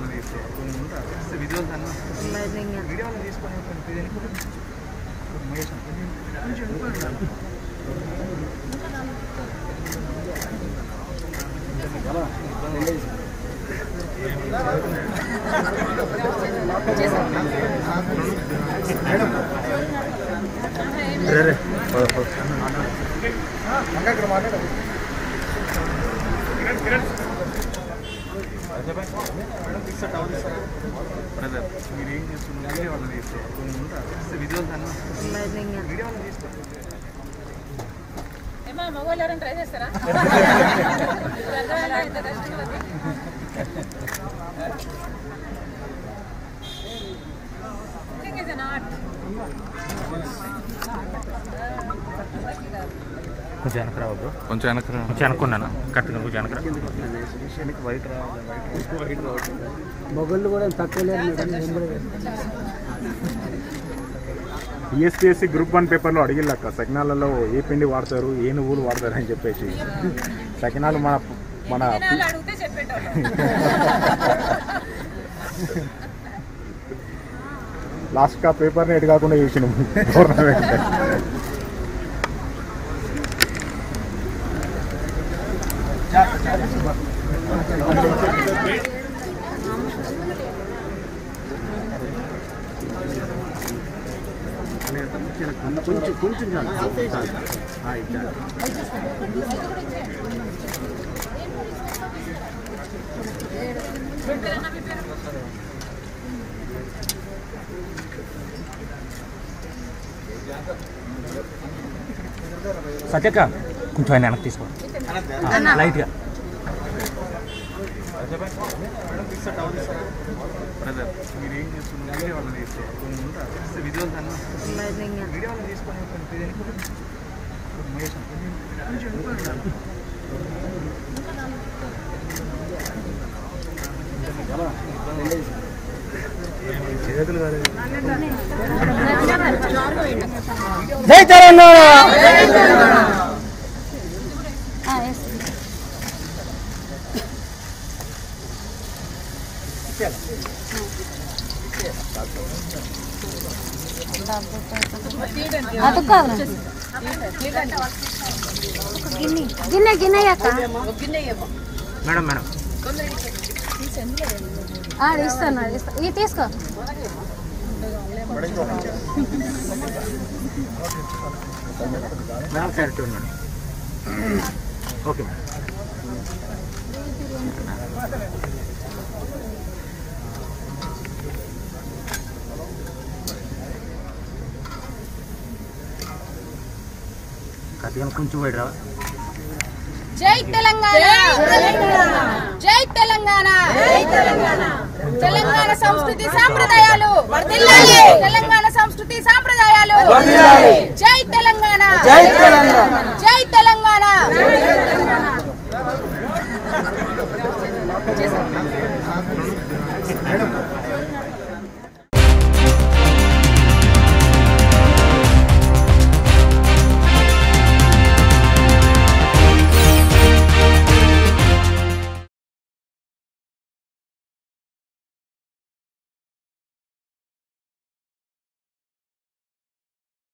Brother మీరు ఏం చేస్తున్నారు వీడియో వాళ్ళని తీస్తారు కొన్ని ఉంటారు వీడియోస్ అన్న వీడియో వాళ్ళని తీస్తారు ఏమా మగవాళ్ళు ఎవరైనా ట్రై చేస్తారా ఎంత కష్టం అది Cooking is an art. కొంచెం వెనక రావద్దు కొంచెం వెనక కొంచెం అనుకున్నాను కరెక్ట్గా కొంచెం వెనక వైట్ రావాలి వైట్ వైట్ రావట్లేదు మొగళ్ళు కూడా తక్కువ లేరు మేడం నేను కూడా టీఎస్పీఎస్సీ గ్రూప్ వన్ పేపర్లో అడిగిల్లక్క సకినాలలో ఏ పిండి వాడతారు ఏ నువ్వులు వాడతారు అని చెప్పేసి సకినాలు మన మన తినాలి అడిగితే చెప్పేటోళ్ళు లాస్ట్ ఆ పేపర్ని ఎటు కాకుండా చేసినాం గవర్నమెంట్ కొంచెం కొంచెం చాలు. ఆ, ఇది చాలు. సత్యక్క కొంచెం ఆయన వెనక్కి తీసుకో లైట్గా బ్రదర్ మీరు ఏం చేస్తున్నారు వీడియో వాళ్ళని తీస్తారు కొన్ని ఉంటారు వీడియోస్ అన్న వీడియో వాళ్ళని తీసుకొని కొన్ని చేతులు కాదు జై తెలంగాణ ಅದು ಕಾదు గిన్నె గిన్నె గిన్నె అక్క మేడం మేడం ఆడు ఇస్తాను ఆడు ఇస్తా ఇది తీసుకో madam character madam okay madam కత్తిగా కొంచెం వైడ్ రావా జై తెలంగాణ జై తెలంగాణ తెలంగాణ సంస్కృతి సాంప్రదాయాలు తెలంగాణ సంస్కృతి సాంప్రదాయాలు జై తెలంగాణ జై తెలంగాణ జై తెలంగాణ